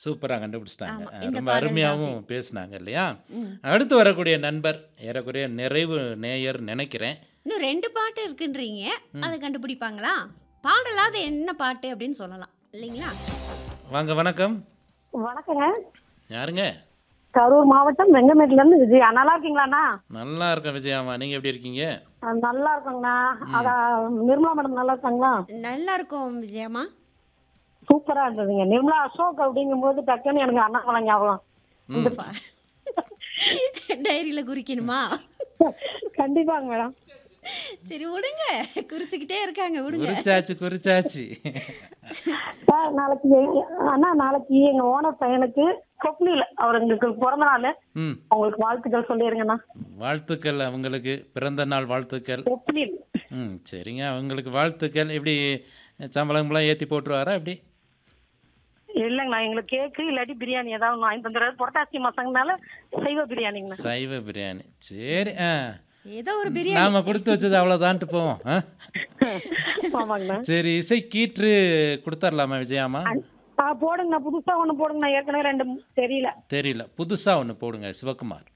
சூப்பரா கண்டுபிடிச்சிட்டாங்க. ஆமா. அ இந்த ரொம்ப பாடல் தான் அருமையாவும் அப்படி. பேசுனாங்க இல்லையா? ம். அடுத்து வரக்கூடிய நண்பர் ஏறக்குறைய நிறைவு நேயர் நினைக்கிறேன். இன்னும் 2 பாட்டு இருக்குன்றீங்க. ம். அத கண்டுபிடிப்பாங்களா? பாடலாவது என்ன பாட்டு அப்படின்னு சொல்லலாம். இல்லைங்களா? வாங்க வணக்கம். வணக்கங்க யாருங்க? கரூர் மாவட்டம் வெங்கமேட்ல இருந்து விஜயா நல்லா இருக்கீங்களாண்ணா நல்லா இருக்கேன் விஜயாம்மா. நீங்க எப்படி இருக்கீங்க? அஹ் நல்லா இருக்கோங்கண்ணா ம். அதான் நிர்மலா மேடம் நல்லா இருக்காங்களா நல்லா இருக்கும் விஜயம்மா. சூப்பரா இருந்ததுங்க நிர்மலா அசோக் அப்படிங்கும்போது டக்குன்னு எனக்கு அண்ணாமலை ஞாபகம் ம். பா. டைரியில குறிக்கணுமா? கண்டிப்பாங்க மேடம் சரி விடுங்க. குறிச்சுக்கிட்டே இருக்காங்க விடுங்க. குறிச்சாச்சு குறிச்சாச்சு. சார் நாளைக்கு எங்க- அண்ணா நாளைக்கு எங்க ஓனர் பையனுக்கு கொப்னில அவருக்கு பிறந்த நாள் ம். அவங்களுக்கு வாழ்த்துக்கள் சொல்லிருங்கண்ணா வாழ்த்துக்கள் அவங்களுக்கு பிறந்த நாள் வாழ்த்துக்கள். கொப்னில் ம் சரிங்க அவங்களுக்கு வாழ்த்துக்கள் எப்படி சம்பளம்லாம் ஏற்றி போட்டுருவாரா எப்படி இல்லைங்கண்ணா எங்களுக்கு கேக்கு இல்லாட்டி பிரியாணி ஏதாவது ஒன்று வாங்கி தந்துடுறாரு புரட்டாசி மாசங்கனால சைவ பிரியாணிங்கண்ணா சைவ பிரியாணி சரி ஆ ஏதோ ஒரு பிரியாணி. நாம கொடுத்து வச்சது அவ்வளோதான்ட்டு போவோம் ஆ? ஆமாங்கண்ணா சரி இசை கீற்று கொடுத்துர்லாமா விஜயாமா ஆ போடுங்கண்ணா புதுசா ஒண்ணு போடுங்கண்ணா ஏற்கனவே ரெண்டு தெரியல தெரியல புதுசா ஒன்று போடுங்க சிவகுமார்